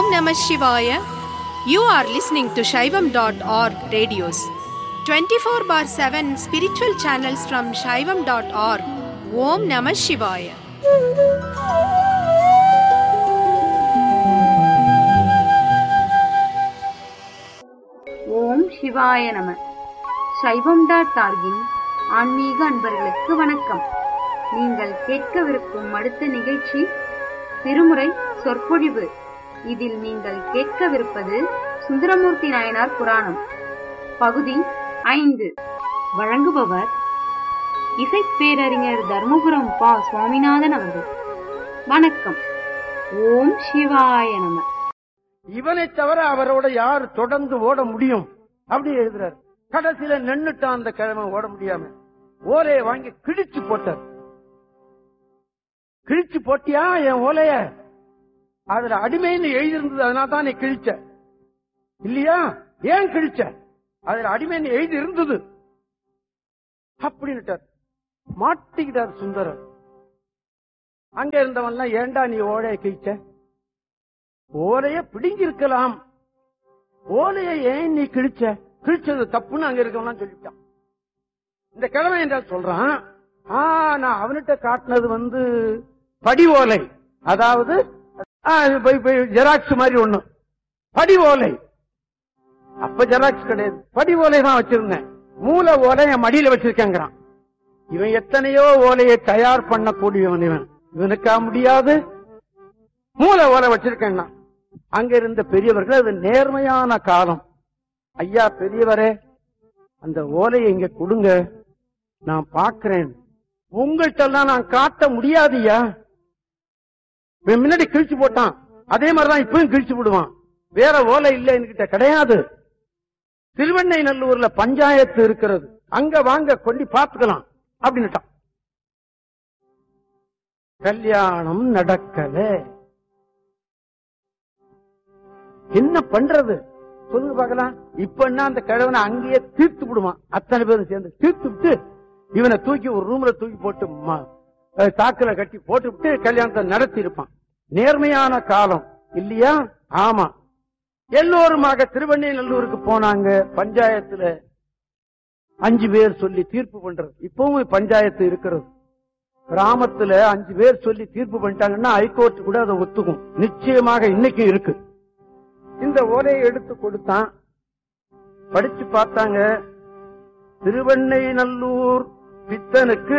Namah Shivaya. You are listening to Shaivam.org radios. 24 bar 7 spiritual channels from Shaivam.org. Om Namah Shivaya. ஓம் சிவாய நம சைவம் dot டார்கின் ஆன்மீக அன்பர்களுக்கு வணக்கம் நீங்கள் கேட்கவிருக்கும் அடுத்த நிகழ்ச்சி திருமுறை சொற்பொழிவு இதில் நீங்கள் கேட்கவிருப்பது சுந்தரமூர்த்தி நாயனார் புராணம் பகுதி ஐந்து வழங்குபவர் இசைப்பேரறிஞர் தர்மபுரம் பா சுவாமிநாதன் அவர்கள் வணக்கம் ஓம் சிவாய நம இவனை தவிர அவரோட யார் தொடர்ந்து ஓட முடியும் அப்படி எழுதுறாரு கடைசியில நின்னுட்டான் அந்த கிழமை ஓட முடியாம ஓலையை வாங்கி கிழிச்சு போட்டார் கிழிச்சு போட்டியா என் ஓலைய அதுல அடிமைன்னு எழுதியிருந்தது அதனால தான் நீ கிழிச்ச இல்லையா ஏன் கிழிச்ச அதுல அடிமைன்னு எழுதி இருந்தது அப்படின்னுட்டார் மாட்டிக்கிட்டார் சுந்தரர் அங்க இருந்தவன்லாம் ஏன்டா நீ ஓலையை கிழிச்ச ஓலைய பிடுங்கிருக்கலாம் ஓலைய ஏன் நீ கிழிச்ச கிழிச்சது தப்புன்னு அங்க இருக்கவன் சொல்லிவிட்டான் இந்த கிழமை என்றால் சொல்றான் ஆ நான் அவன்கிட்ட காட்டினது வந்து படி ஓலை அதாவது ஜெராக்ஸ் மாதிரி ஒண்ணு படி ஓலை அப்ப ஜெராக்ஸ் கிடையாது படி ஓலை தான் வச்சிருந்தேன் மூல ஓலை என் மடியில வச்சிருக்கேங்கிறான் இவன் எத்தனையோ ஓலையை தயார் பண்ணக்கூடியவன் இவன் இவனுக்கா முடியாது மூல ஓலை வச்சிருக்கேன் அங்க இருந்த பெரியவர்கள் அது நேர்மையான காலம் ஐயா பெரியவரே அந்த ஓலையை இங்க கொடுங்க நான் பாக்குறேன் உங்கள்கிட்ட நான் காட்ட முடியாதுயா இவன் முன்னாடி கிழிச்சு போட்டான் அதே மாதிரிதான் இப்பவும் கிழிச்சு விடுவான் வேற ஓலை இல்ல என்கிட்ட கிடையாது திருவெண்ணை நல்லூர்ல பஞ்சாயத்து இருக்கிறது அங்க வாங்க கொண்டு பாத்துக்கலாம் அப்படின்னுட்டான் கல்யாணம் நடக்கல என்ன பண்றது சொல்லுங்க பாக்கலாம் இப்ப என்ன அந்த கிழவனை அங்கேயே தீர்த்து விடுவான் அத்தனை பேரும் சேர்ந்து தீர்த்து விட்டு இவனை தூக்கி ஒரு ரூம்ல தூக்கி போட்டு ம- அஹ் தாக்குல கட்டி போட்டு விட்டு கல்யாணத்தை நடத்தி இருப்பான் நேர்மையான காலம் இல்லையா ஆமா எல்லோருமாக திருவண்ணைநல்லூருக்கு போனாங்க பஞ்சாயத்துல அஞ்சு பேர் சொல்லி தீர்ப்பு பண்றது இப்பவும் பஞ்சாயத்து இருக்கிறது கிராமத்துல அஞ்சு பேர் சொல்லி தீர்ப்பு பண்ணிட்டாங்கன்னா ஹைகோர்ட் கூட அதை ஒத்துக்கும் நிச்சயமாக இன்னைக்கும் இருக்கு இந்த ஓலையை எடுத்து கொடுத்தான் படிச்சு பார்த்தாங்க திருவெண்ணைநல்லூர் பித்தனுக்கு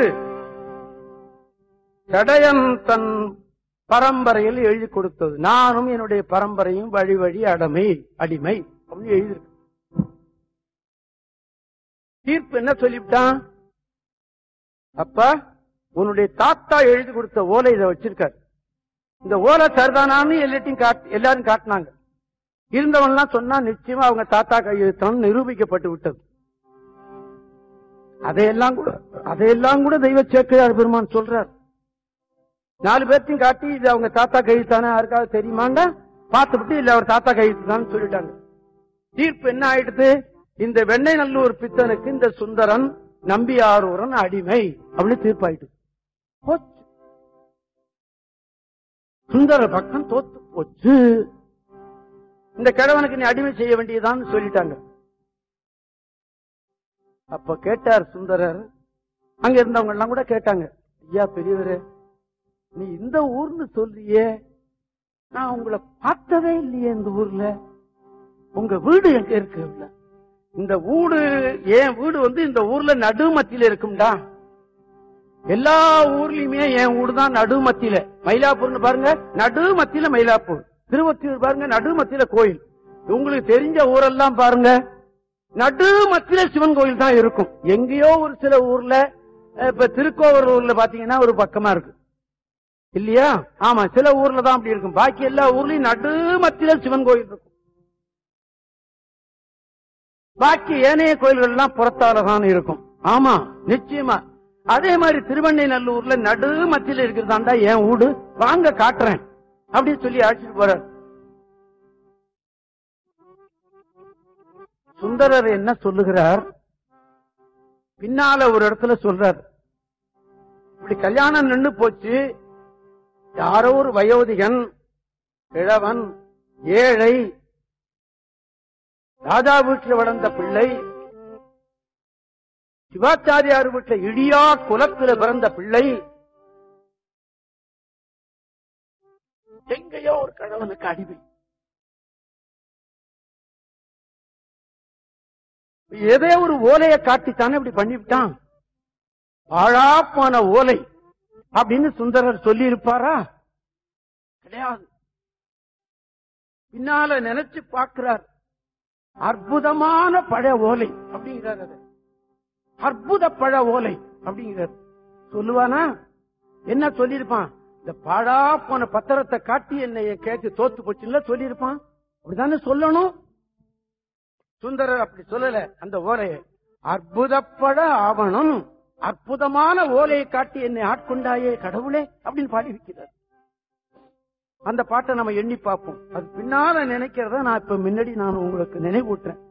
சடையன் தன் பரம்பரையில் எழுதி கொடுத்தது நானும் என்னுடைய பரம்பரையும் வழி வழி அடமை அடிமை அப்படின்னு எழுதியிருக்கு தீர்ப்பு என்ன சொல்லிவிட்டான் அப்பா உன்னுடைய தாத்தா எழுதி கொடுத்த ஓலை இதை வச்சிருக்காரு இந்த ஓலை சரிதானான்னு எல்லாத்தையும் காட்டு எல்லாரும் காட்டினாங்க இருந்தவன்லாம் சொன்னா நிச்சயமா அவங்க தாத்தா கையெழுத்தம் நிரூபிக்கப்பட்டு விட்டது அதையெல்லாம் கூட அதையெல்லாம் கூட தெய்வ சேக்கிழார் பெருமான் சொல்றார் நாலு பேர்த்தையும் காட்டி இது அவங்க தாத்தா கையெழுத்தானே யாருக்காவது தெரியுமாண்டா பார்த்துவிட்டு இல்ல அவர் தாத்தா கையெழுத்து தான் சொல்லிட்டாங்க தீர்ப்பு என்ன ஆயிடுது இந்த வெண்ணெய் நல்லூர் பித்தனுக்கு இந்த சுந்தரன் நம்பியாரூரன் அடிமை அப்படின்னு தீர்ப்பாயிட்டு போச்சு சுந்தர பக்கம் தோத்து போச்சு இந்த கிழவனுக்கு நீ அடிமை செய்ய வேண்டியதான்னு சொல்லிட்டாங்க அப்ப கேட்டார் சுந்தரர் அங்க இருந்தவங்க எல்லாம் கூட கேட்டாங்க ஐயா பெரியவரே நீ இந்த ஊர்னு சொல்றியே நான் உங்களை பார்த்ததே இல்லையே இந்த ஊர்ல உங்க வீடு எங்க இருக்கு உள்ள? இந்த வீடு என் வீடு வந்து இந்த ஊர்ல நடுமத்தியில இருக்கும்டா எல்லா ஊர்லயுமே என் வீடு தான் நடுமத்தியில மயிலாப்பூர்னு பாருங்க நடுமத்தியில மயிலாப்பூர் திருவத்தியூர் பாருங்க நடுமத்தியில கோயில் உங்களுக்கு தெரிஞ்ச ஊரெல்லாம் பாருங்க நடுமத்தியில சிவன் கோயில் தான் இருக்கும் எங்கேயோ ஒரு சில ஊர்ல அஹ், இப்ப திருக்கோவூர் ஊர்ல பாத்தீங்கன்னா ஒரு பக்கமா இருக்கு இல்லையா ஆமா சில ஊர்ல தான் அப்படி இருக்கும் பாக்கி எல்லா ஊர்லயும் நடுமத்தியில சிவன் கோயில் இருக்கும் பாக்கி ஏனைய கோயில்கள் எல்லாம் புறத்தால தான் இருக்கும் ஆமா நிச்சயமா அதே மாதிரி திருவண்ணைநல்லூர்ல நடு மத்தியில இருக்கிறதாண்டா என் வீடு வாங்க காட்டுறேன் அப்படின்னு சொல்லி அழைச்சிட்டு போறார் சுந்தரர் என்ன சொல்லுகிறார் பின்னால ஒரு இடத்துல சொல்றார் இப்படி கல்யாணம் நின்னு போச்சு யாரோ ஒரு வயோதிகன் கிழவன் ஏழை ராஜா வீட்டில் வளர்ந்த பிள்ளை சிவாச்சாரியார் வீட்டில் இடியா குலத்துல பிறந்த பிள்ளை எங்கேயோ ஒரு கணவனுக்கு அடிமை ஏதோ ஒரு ஓலையை காட்டித்தானே இப்படி பண்ணிவிட்டான் பாழாப்பான ஓலை அப்படின்னு சுந்தரர் சொல்லி இருப்பாரா கிடையாது பின்னால நினைச்சு பார்க்கிறார் அற்புதமான பழ ஓலை அப்படிங்கிறார் அது அற்புத பழ ஓலை அப்படிங்கிறார் சொல்லுவானா என்ன சொல்லியிருப்பான் இந்த பாழா போன பத்திரத்தை காட்டி என்னைய கேட்டு தோத்து போச்சுல சொல்லியிருப்பான் அப்படிதானே சொல்லணும் சுந்தரர் அப்படி சொல்லல அந்த ஓலையை அற்புதப்பட ஆவணம் அற்புதமான ஓலையை காட்டி என்னை ஆட்கொண்டாயே கடவுளே அப்படின்னு பாடி வைக்கிறார் அந்த பாட்டை நம்ம எண்ணி பார்ப்போம் அது பின்னால நினைக்கிறத நான் இப்ப முன்னாடி நான் உங்களுக்கு நினைவூட்டுறேன்